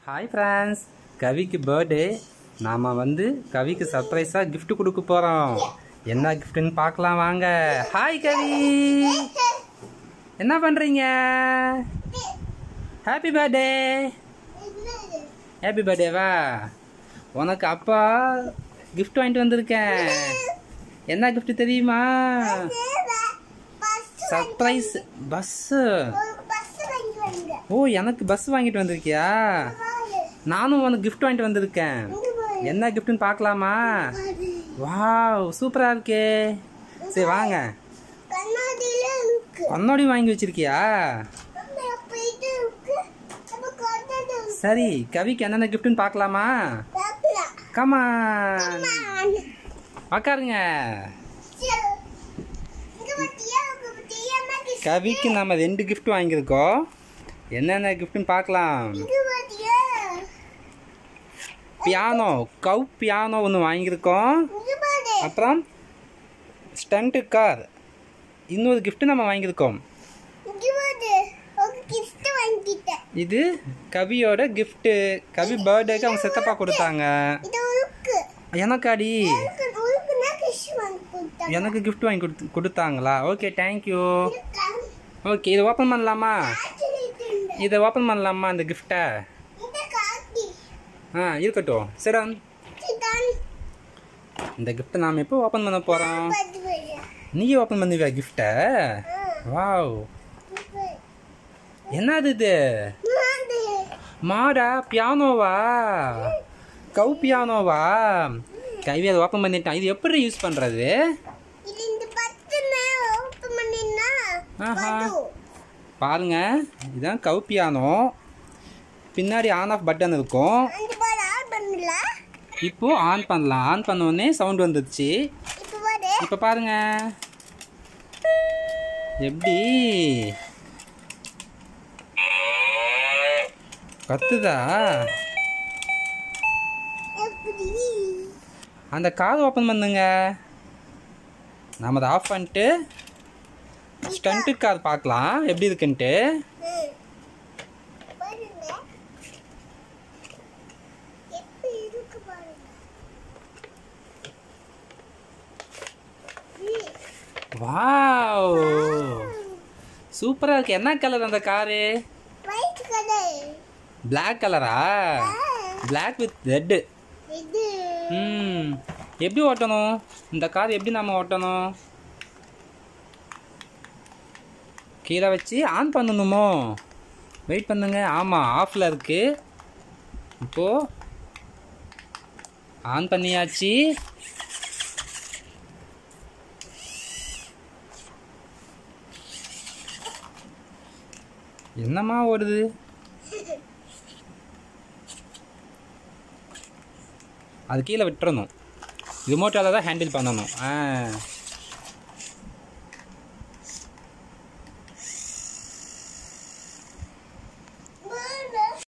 hi friends கவிக்கு birthday நாம் வந்து கவிக்கு சர்ப்ரைஸாக gift கொடுக்க போகிறோம் என்ன கிஃப்ட்னு பார்க்கலாம் வாங்க ஹாய் கவி என்ன பண்ணுறீங்க ஹாப்பி பர்த்டே ஹாப்பி பர்த்டேவா உனக்கு அப்பா gift வாங்கிட்டு வந்திருக்கேன் என்ன gift தெரியுமா சர்ப்ரைஸ் பஸ்ஸு ஓ எனக்கு பஸ் வாங்கிட்டு வந்திருக்கியா நானும் உனக்கு gift வாங்கிட்டு வந்திருக்கேன் என்ன கிஃப்ட்னு பார்க்கலாமா வாவ் சூப்பரா இருக்கே சரி வாங்க கண்ணாடி வாங்கி வச்சிருக்கியா சரி கவிக்கு என்னென்ன கிஃப்ட்னு பார்க்கலாமா கமா உக்காருங்க கவிக்கு நம்ம ரெண்டு gift வாங்கியிருக்கோம் என்னென்ன கிஃப்ட்னு பார்க்கலாம் பியானோ கவ் பியானோ ஒன்று வாங்கியிருக்கோம் அப்புறம் ஸ்டண்ட் கார் இன்னொரு gift நம்ம வாங்கியிருக்கோம் இது கவியோட gift கவி பர்த்டேக்கு அவங்க செத்தப்பா கொடுத்தாங்க எனக்காடி எனக்கு gift வாங்கி கொடுத்து கொடுத்தாங்களா ஓகே தேங்க்யூ ஓகே இதை ஓப்பன் பண்ணலாமா இதை ஓப்பன் பண்ணலாமா இந்த கிஃப்டை ஆ இருக்கட்டும் சரி இந்த கிஃப்ட்டை நாம் எப்போ ஓப்பன் பண்ண போகிறோம் நீ ஓப்பன் பண்ணுவியா கிஃப்டை வாவ் என்னது இது மாடா பியானோவா கவு பியானோவா கைவி அதை ஓப்பன் பண்ணிட்டான் இது எப்படி யூஸ் பண்ணுறது ஆஹா பாருங்க இதுதான் கவு பியானோ பின்னாடி ஆன் ஆஃப் பட்டன் இருக்கும் இப்போ ஆன் பண்ணலாம் ஆன் பண்ண உடனே சவுண்ட் வந்துருச்சு இப்போ பாருங்க எப்படி கத்துதா அந்த கார் ஓப்பன் பண்ணுங்க நாம அதை ஆஃப் பண்ணிட்டு ஸ்டண்ட்டு கார் பார்க்கலாம் எப்படி இருக்குன்ட்டு வாவ் சூப்பரா இருக்கு என்ன கலர் அந்த காரு Black கலரா Black வித் ரெட்டு ம் எப்படி ஓட்டணும் இந்த கார் எப்படி நாம ஓட்டணும் கீழே வச்சு ஆன் பண்ணணுமோ வெயிட் பண்ணுங்க ஆமாம் ஆஃபில் இருக்கு இப்போ ஆன் பண்ணியாச்சு என்னம்மா ஓடுது அது கீழே விட்டுறணும் ரிமோட்டால் தான் ஹேண்டில் பண்ணணும் ஆ